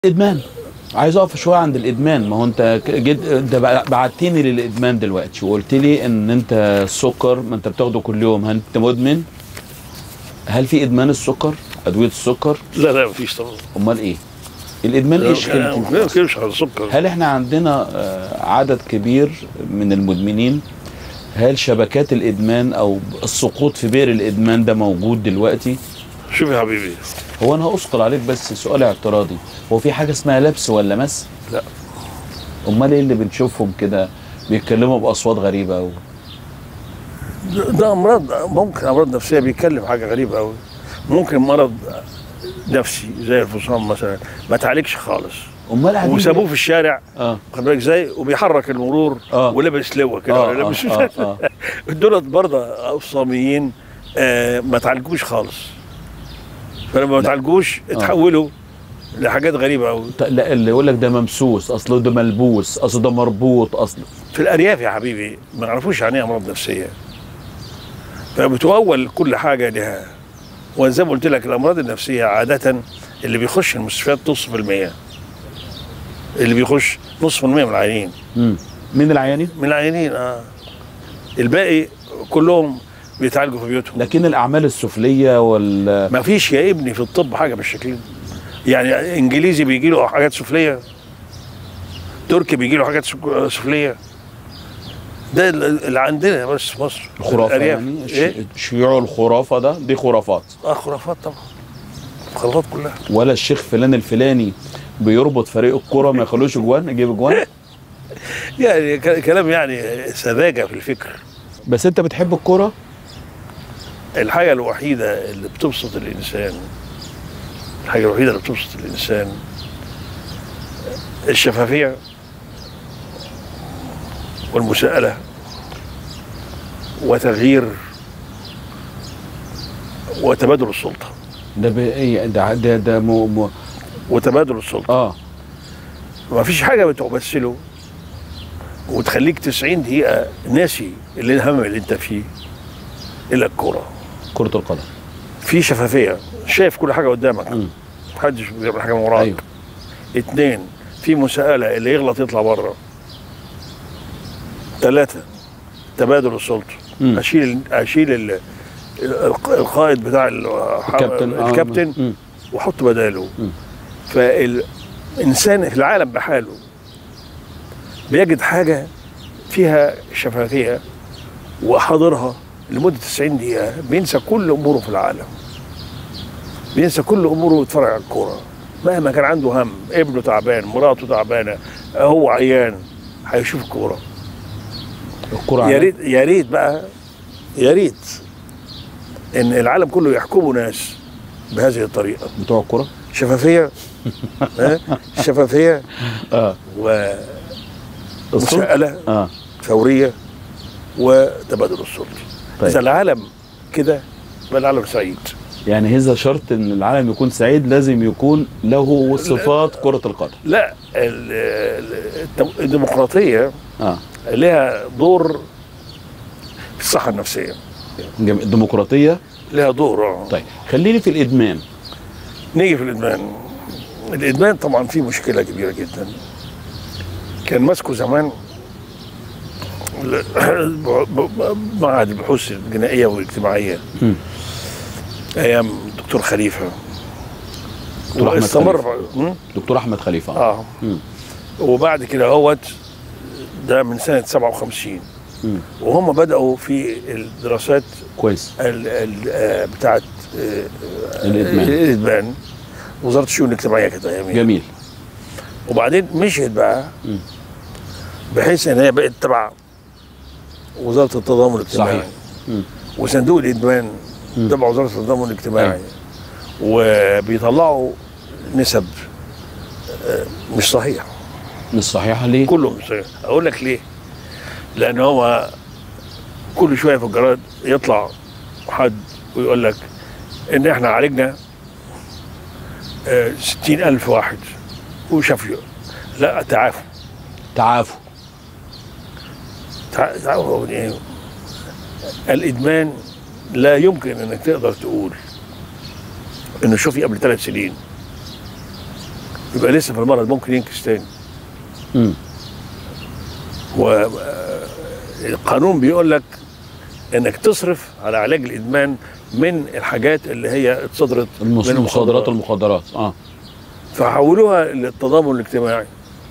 ادمان عايز اقف شويه عند الادمان ما هو انت ك- جد انت بع- بعتني للادمان دلوقتي وقلت لي ان انت السكر ما انت بتاخده كل يوم هل انت مدمن هل في ادمان السكر ادويه السكر لا لا مفيش طبعا امال ايه الادمان ايش ما كلمته بتكلمش على السكر هل احنا عندنا آه، عدد كبير من المدمنين هل شبكات الادمان او السقوط في بئر الادمان ده موجود دلوقتي شوف يا حبيبي هو انا هأثقل عليك بس سؤال اعتراضي هو في حاجه اسمها لبس ولا مس لا امال ايه اللي بنشوفهم كده بيتكلموا باصوات غريبه قوي ده- ده امراض ممكن امراض نفسيه بيتكلم حاجه غريبه قوي ممكن مرض نفسي زي الفصام مثلا ما تعالجش خالص امال قاعدين وسابوه في الشارع اه خد بالك ازاي وبيحرك المرور آه. ولابس لواء كده آه، ولا لابس آه، آه، دولت برضه اوصاميين آه ما تعالجوش خالص فلما ما تعالجوش اتحولوا لحاجات غريبه قوي ط- لا اللي يقول لك ده ممسوس اصله ده ملبوس اصله ده مربوط اصله في الارياف يا حبيبي ما يعرفوش يعني ايه امراض نفسيه فبتؤول كل حاجه لها وزي ما قلت لك الامراض النفسيه عاده اللي بيخش المستشفيات نص في المية اللي بيخش نص في المية من العيانين امم مين العيانين من العيانين اه الباقي كلهم بيتعالجوا في بيوتهم لكن الاعمال السفليه وال ما فيش يا ابني في الطب حاجه بالشكل ده يعني انجليزي بيجي له حاجات سفليه تركي بيجي له حاجات سك- سفليه ده اللي عندنا بس في مصر الخرافه الأرياف. يعني ش- ايه شيوع الخرافه ده دي خرافات اه خرافات طبعا خرافات كلها ولا الشيخ فلان الفلاني بيربط فريق الكرة ما يخلوش جوان يجيب جوان يعني ك- كلام يعني سذاجه في الفكر بس انت بتحب الكرة الحاجه الوحيده اللي بتبسط الانسان الحاجه الوحيده اللي بتبسط الانسان الشفافيه والمساءله وتغيير وتبادل السلطه ده ب... ايه ده ده ده مو... مو... وتبادل السلطه اه ما فيش حاجه بتمثله وتخليك 90 دقيقه ناسي اللي الهم اللي انت فيه الا الكوره كرة القدم في شفافيه شايف كل حاجه قدامك مم. محدش بيعمل حاجه من وراك ايوه اتنين في مساءله اللي يغلط يطلع بره ثلاثه تبادل السلطه مم. اشيل اشيل ال- الق- القائد بتاع ال- الكابتن آه. الكابتن مم. وحط بداله مم. فالإنسان في العالم بحاله بيجد حاجة فيها شفافية وحاضرها لمدة 90 دقيقة بينسى كل أموره في العالم بينسى كل أموره ويتفرج على الكورة مهما كان عنده هم ابنه تعبان مراته تعبانة هو عيان هيشوف الكورة الكرة يا على- ريت يا ريت بقى يا ريت ان العالم كله يحكمه ناس بهذه الطريقه بتوع الكرة شفافيه ها؟ شفافيه اه الصوت ومساءله اه فوريه وتبادل السلطه طيب. اذا العالم كده يبقى العالم سعيد يعني هذا شرط ان العالم يكون سعيد لازم يكون له صفات كرة القدم لا ال- ال- الدم- الديمقراطيه اه لها دور في الصحه النفسيه جم- الديمقراطية لها دور آه. طيب خليني في الادمان نيجي في الادمان الادمان طبعا فيه مشكله كبيره جدا كان ماسكه زمان ال- معهد البحوث الجنائيه والاجتماعيه مم. ايام الدكتور خليفه دكتور أحمد واستمر مم؟ دكتور احمد خليفة اه مم. وبعد كده هوت ده من سنه 57 مم. وهم بداوا في الدراسات كويس ال ال آه، بتاعت آه، الإدمان. الادمان وزاره الشؤون الاجتماعيه كانت اياميها جميل وبعدين مشيت بقى مم. بحيث ان هي بقت تبع وزاره التضامن الاجتماعي صحيح. مم. وصندوق الادمان مم. تبع وزاره التضامن الاجتماعي أيوة. وبيطلعوا نسب آه، مش صحيحه مش صحيحة ليه؟ كله مش صحيح اقول لك ليه لان هو كل شويه في الجرائد يطلع حد ويقول لك ان احنا عالجنا ستين ألف واحد وشافوا لا تعافوا تعافوا تع- تعافوا من ايه الادمان لا يمكن انك تقدر تقول انه شوفي قبل ثلاث سنين يبقى لسه في المرض ممكن ينكس تاني مم. والقانون بيقول لك انك تصرف على علاج الادمان من الحاجات اللي هي اتصدرت المص- من مصادرات المخدرات اه فحولوها للتضامن الاجتماعي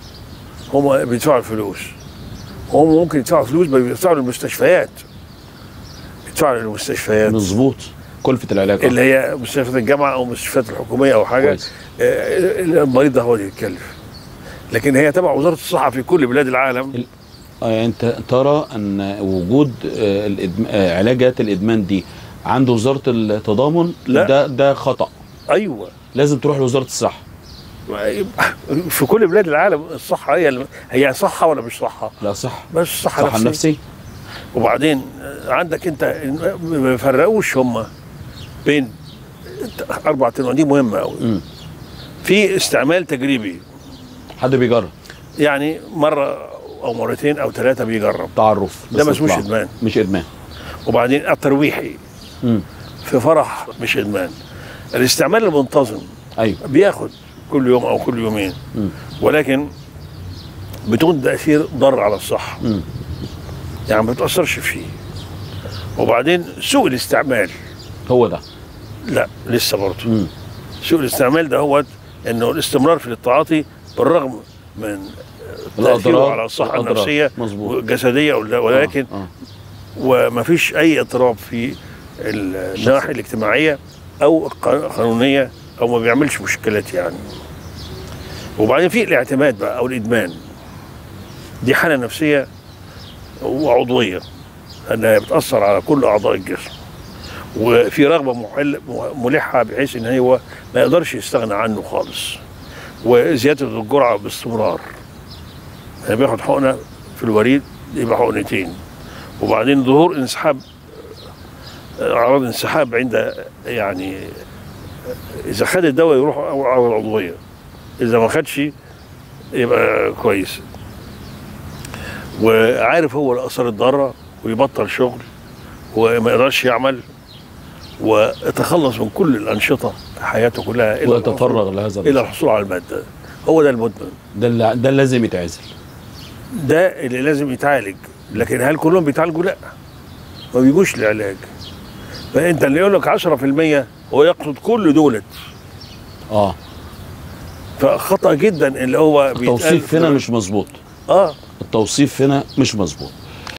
هم بيدفعوا الفلوس هم ممكن يدفعوا فلوس بس بيدفعوا للمستشفيات يدفعوا للمستشفيات مظبوط كلفه العلاج آه. اللي هي مستشفيات الجامعه او المستشفيات الحكوميه او حاجه كويس. آه، المريض ده هو اللي يتكلف لكن هي تبع وزاره الصحه في كل بلاد العالم آه، انت ترى ان وجود آه، الإدم... آه، علاجات الادمان دي عند وزاره التضامن لا. ده ده خطا ايوه لازم تروح لوزاره الصحه في كل بلاد العالم الصحه هي الم- هي صحه ولا مش صحه لا صح بس صحه, صح نفسيه النفسيه وبعدين عندك انت ما يفرقوش هم بين اربع انواع دي مهمه قوي مم. في استعمال تجريبي حد بيجرب يعني مره او مرتين او ثلاثه بيجرب تعرف ده ما بس اسموش يطلع. ادمان مش ادمان وبعدين الترويحي مم. في فرح مش ادمان الاستعمال المنتظم ايوه بياخد كل يوم او كل يومين مم. ولكن بدون تاثير ضار على الصحه مم. يعني ما بتاثرش فيه وبعدين سوء الاستعمال هو ده لا لسه برضه مم. سوء الاستعمال ده هو انه الاستمرار في التعاطي بالرغم من تاثيره على الصحه الأضرار. النفسيه مظبوط والجسديه ولا- ولكن آه. آه. وما فيش اي اضطراب في النواحي الاجتماعيه او القانونيه او ما بيعملش مشكلات يعني وبعدين في الاعتماد بقى او الادمان دي حاله نفسيه وعضويه انها بتاثر على كل اعضاء الجسم وفي رغبه محل ملحه بحيث ان هو ما يقدرش يستغنى عنه خالص وزياده الجرعه باستمرار يعني بياخد حقنه في الوريد يبقى حقنتين وبعدين ظهور انسحاب اعراض انسحاب عند يعني اذا خد الدواء يروح على العضويه اذا ما خدش يبقى كويس وعارف هو الاثار الضاره ويبطل شغل وما يقدرش يعمل ويتخلص من كل الانشطه في حياته كلها الى الحصول- ويتفرغ لهذا الى النشاط. الحصول على الماده هو ده المدمن ده اللي ده اللي لازم يتعزل ده اللي لازم يتعالج لكن هل كلهم بيتعالجوا لا ما بيجوش لعلاج فانت اللي يقول لك 10% هو يقصد كل دولت اه فخطا جدا اللي هو بيتقال التوصيف في- هنا مش مظبوط اه التوصيف هنا مش مظبوط